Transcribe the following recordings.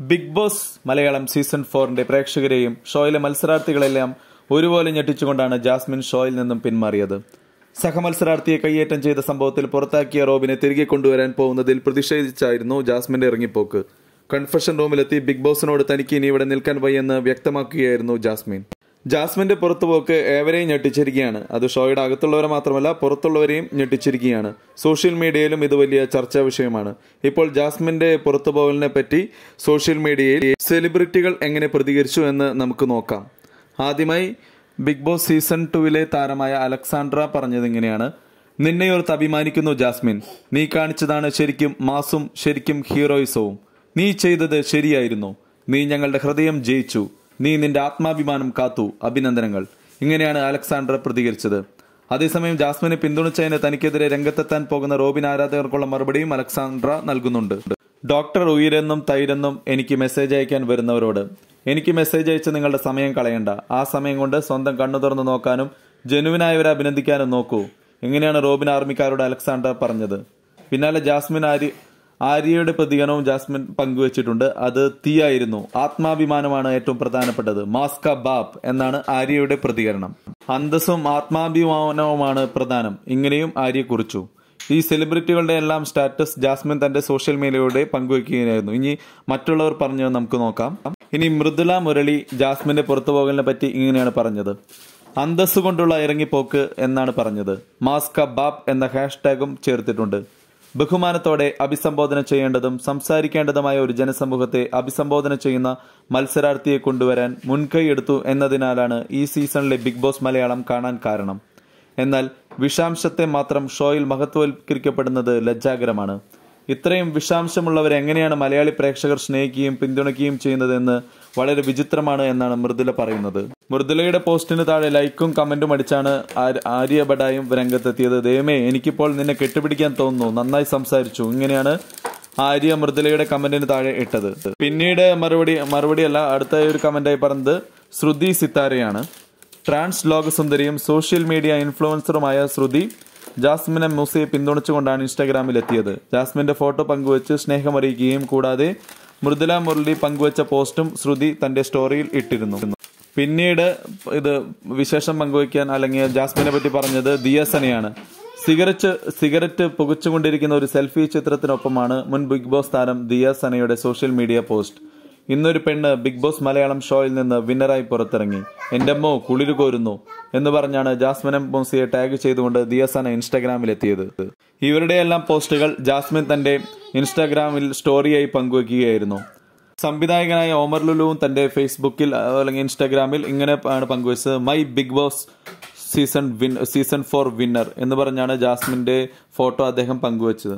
big boss Malayalam season ഫോറിന്റെ പ്രേക്ഷകരെയും ഷോയിലെ മത്സരാർത്ഥികളെല്ലാം ഒരുപോലെ ഞെട്ടിച്ചുകൊണ്ടാണ് Jasmine ഷോയിൽ നിന്നും പിന്മാറിയത് സഹമത്സരാർത്ഥിയെ കയ്യേറ്റം ചെയ്ത സംഭവത്തിൽ പുറത്താക്കിയ റോബിനെ തിരികെ കൊണ്ടുവരാൻ പോകുന്നതിൽ പ്രതിഷേധിച്ചായിരുന്നു ജാസ്മിന്റെ ഇറങ്ങിപ്പോക്ക് കൺഫഷൻ റൂമിലെത്തി ബിഗ് ബോസിനോട് തനിക്ക് ഇനി ഇവിടെ നിൽക്കാൻ വയ്യെന്ന് വ്യക്തമാക്കുകയായിരുന്നു ജാസ്മിൻ ജാസ്മിന്റെ പുറത്തുപോക്ക് ഏവരെയും ഞെട്ടിച്ചിരിക്കുകയാണ് അത് ഷോയുടെ അകത്തുള്ളവരെ മാത്രമല്ല പുറത്തുള്ളവരെയും ഞെട്ടിച്ചിരിക്കുകയാണ് സോഷ്യൽ മീഡിയയിലും ഇത് വലിയ ചർച്ചാ വിഷയമാണ് ഇപ്പോൾ ജാസ്മിന്റെ പുറത്തുപോകലിനെ പറ്റി സോഷ്യൽ മീഡിയയിൽ സെലിബ്രിറ്റികൾ എങ്ങനെ പ്രതികരിച്ചു എന്ന് നമുക്ക് നോക്കാം ആദ്യമായി ബിഗ് ബോസ് സീസൺ ടുവിലെ താരമായ അലക്സാണ്ട്ര പറഞ്ഞത് ഇങ്ങനെയാണ് നിന്നെയോർത്ത് അഭിമാനിക്കുന്നു ജാസ്മിൻ നീ കാണിച്ചതാണ് ശരിക്കും മാസും ശരിക്കും ഹീറോയിസവും നീ ചെയ്തത് ശരിയായിരുന്നു നീ ഞങ്ങളുടെ ഹൃദയം ജയിച്ചു നീ നിന്റെ ആത്മാഭിമാനം കാത്തു അഭിനന്ദനങ്ങൾ ഇങ്ങനെയാണ് അലക്സാണ്ടർ പ്രതികരിച്ചത് അതേസമയം ജാസ്മിനെ പിന്തുണച്ചതിന് തനിക്കെതിരെ രംഗത്തെത്താൻ പോകുന്ന റോബിൻ ആരാധകർക്കുള്ള മറുപടിയും അലക്സാണ്ട്ര നൽകുന്നുണ്ട് ഡോക്ടർ ഉയരെന്നും തൈരെന്നും എനിക്ക് മെസ്സേജ് അയക്കാൻ വരുന്നവരോട് എനിക്ക് മെസ്സേജ് അയച്ച് നിങ്ങളുടെ സമയം കളയണ്ട ആ സമയം കൊണ്ട് സ്വന്തം കണ്ണു തുറന്നു നോക്കാനും ജനുവിനായവരെ അഭിനന്ദിക്കാനും നോക്കൂ ഇങ്ങനെയാണ് റോബിൻ ആർമിക്കാരോട് അലക്സാണ്ടർ പറഞ്ഞത് പിന്നാലെ ജാസ്മിൻ ആര്യ ആര്യയുടെ പ്രതികരണവും ജാസ്മിൻ പങ്കുവച്ചിട്ടുണ്ട് അത് തീയായിരുന്നു ആത്മാഭിമാനമാണ് ഏറ്റവും പ്രധാനപ്പെട്ടത് മാസ്ക ബാബ് എന്നാണ് ആര്യയുടെ പ്രതികരണം അന്തസ്സും ആത്മാഭിമാനവുമാണ് പ്രധാനം ഇങ്ങനെയും ആര്യ കുറിച്ചു ഈ സെലിബ്രിറ്റികളുടെ എല്ലാം സ്റ്റാറ്റസ് ജാസ്മിൻ തന്റെ സോഷ്യൽ മീഡിയയുടെ പങ്കുവയ്ക്കുകയായിരുന്നു ഇനി മറ്റുള്ളവർ പറഞ്ഞു നമുക്ക് നോക്കാം ഇനി മൃദുല മുരളി ജാസ്മിന്റെ പുറത്തുപോകലിനെ പറ്റി ഇങ്ങനെയാണ് പറഞ്ഞത് അന്തസ് കൊണ്ടുള്ള ഇറങ്ങിപ്പോക്ക് എന്നാണ് പറഞ്ഞത് മാസ്ക ബാബ് എന്ന ഹാഷ്ടാഗും ചേർത്തിട്ടുണ്ട് ബഹുമാനത്തോടെ അഭിസംബോധന ചെയ്യേണ്ടതും സംസാരിക്കേണ്ടതുമായ ഒരു ജനസമൂഹത്തെ അഭിസംബോധന ചെയ്യുന്ന മത്സരാർത്ഥിയെ കൊണ്ടുവരാൻ മുൻകൈയെടുത്തു എന്നതിനാലാണ് ഈ സീസണിലെ ബിഗ് ബോസ് മലയാളം കാണാൻ കാരണം എന്നാൽ വിഷാംശത്തെ മാത്രം ഷോയിൽ മഹത്വവൽക്കരിക്കപ്പെടുന്നത് ലജ്ജാകരമാണ് ഇത്രയും വിഷാംശമുള്ളവരെ എങ്ങനെയാണ് മലയാളി പ്രേക്ഷകർ സ്നേഹിക്കുകയും പിന്തുണയ്ക്കുകയും ചെയ്യുന്നതെന്ന് വളരെ വിചിത്രമാണ് എന്നാണ് മൃദുല പറയുന്നത് മൃദുലയുടെ പോസ്റ്റിന് താഴെ ലൈക്കും കമന്റും അടിച്ചാണ് ആര്യ ബഡായും രംഗത്തെത്തിയത് ദൈവമേ എനിക്കിപ്പോൾ നിന്നെ കെട്ടുപിടിക്കാൻ തോന്നുന്നു നന്നായി സംസാരിച്ചു ഇങ്ങനെയാണ് ആര്യ മൃദുലയുടെ കമന്റിന് താഴെ ഇട്ടത് പിന്നീട് മറുപടി മറുപടിയല്ല അടുത്ത ഒരു കമന്റായി പറഞ്ഞത് ശ്രുതി സിത്താരയാണ് ട്രാൻസ് ലോകസുന്ദരിയും സോഷ്യൽ മീഡിയ ഇൻഫ്ലുവൻസറുമായ ശ്രുതി ജാസ്മിനെ മൂസയെ പിന്തുണച്ചുകൊണ്ടാണ് ഇൻസ്റ്റാഗ്രാമിൽ എത്തിയത് ജാസ്മിന്റെ ഫോട്ടോ പങ്കുവച്ച് സ്നേഹമറിയിക്കുകയും കൂടാതെ മൃദുല മുരളി പങ്കുവച്ച പോസ്റ്റും ശ്രുതി തന്റെ സ്റ്റോറിയിൽ ഇട്ടിരുന്നു പിന്നീട് ഇത് വിശേഷം പങ്കുവയ്ക്കാൻ അല്ലെങ്കിൽ ജാസ്മിനെ പറ്റി പറഞ്ഞത് ദിയസനയാണ് സിഗരറ്റ് സിഗരറ്റ് പുകച്ചുകൊണ്ടിരിക്കുന്ന ഒരു സെൽഫി ചിത്രത്തിനൊപ്പമാണ് മുൻ ബിഗ് ബോസ് താരം ദിയസനയുടെ സോഷ്യൽ മീഡിയ പോസ്റ്റ് ഇന്നൊരു പെണ്ണ് ബിഗ് ബോസ് മലയാളം ഷോയിൽ നിന്ന് വിന്നറായി പുറത്തിറങ്ങി എന്റെ അമ്മോ കുളിരു കോരുന്നു എന്ന് പറഞ്ഞാണ് ജാസ്മിൻ എം മോസിയെ ടാഗ് ചെയ്തുകൊണ്ട് ദിയസന ഇൻസ്റ്റാഗ്രാമിൽ എത്തിയത് ഇവരുടെയെല്ലാം പോസ്റ്റുകൾ ജാസ്മിൻ തന്റെ ഇൻസ്റ്റാഗ്രാമിൽ സ്റ്റോറിയായി പങ്കുവയ്ക്കുകയായിരുന്നു സംവിധായകനായ ഓമർ ലുലുവും തന്റെ ഫേസ്ബുക്കിൽ അല്ലെങ്കിൽ ഇൻസ്റ്റാഗ്രാമിൽ ഇങ്ങനെ ആണ് പങ്കുവച്ചത് my Bigg Boss season win season four winner എന്ന് പറഞ്ഞാണ് ജാസ്മിന്റെ ഫോട്ടോ അദ്ദേഹം പങ്കുവച്ചത്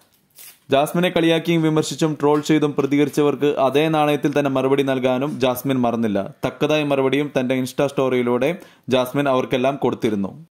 ജാസ്മിനെ കളിയാക്കിയും വിമർശിച്ചും ട്രോൾ ചെയ്തും പ്രതികരിച്ചവർക്ക് അതേ നാണയത്തിൽ തന്നെ മറുപടി നൽകാനും ജാസ്മിൻ മറന്നില്ല തക്കതായ മറുപടിയും തന്റെ ഇൻസ്റ്റാ സ്റ്റോറിയിലൂടെ ജാസ്മിൻ അവർക്കെല്ലാം കൊടുത്തിരുന്നു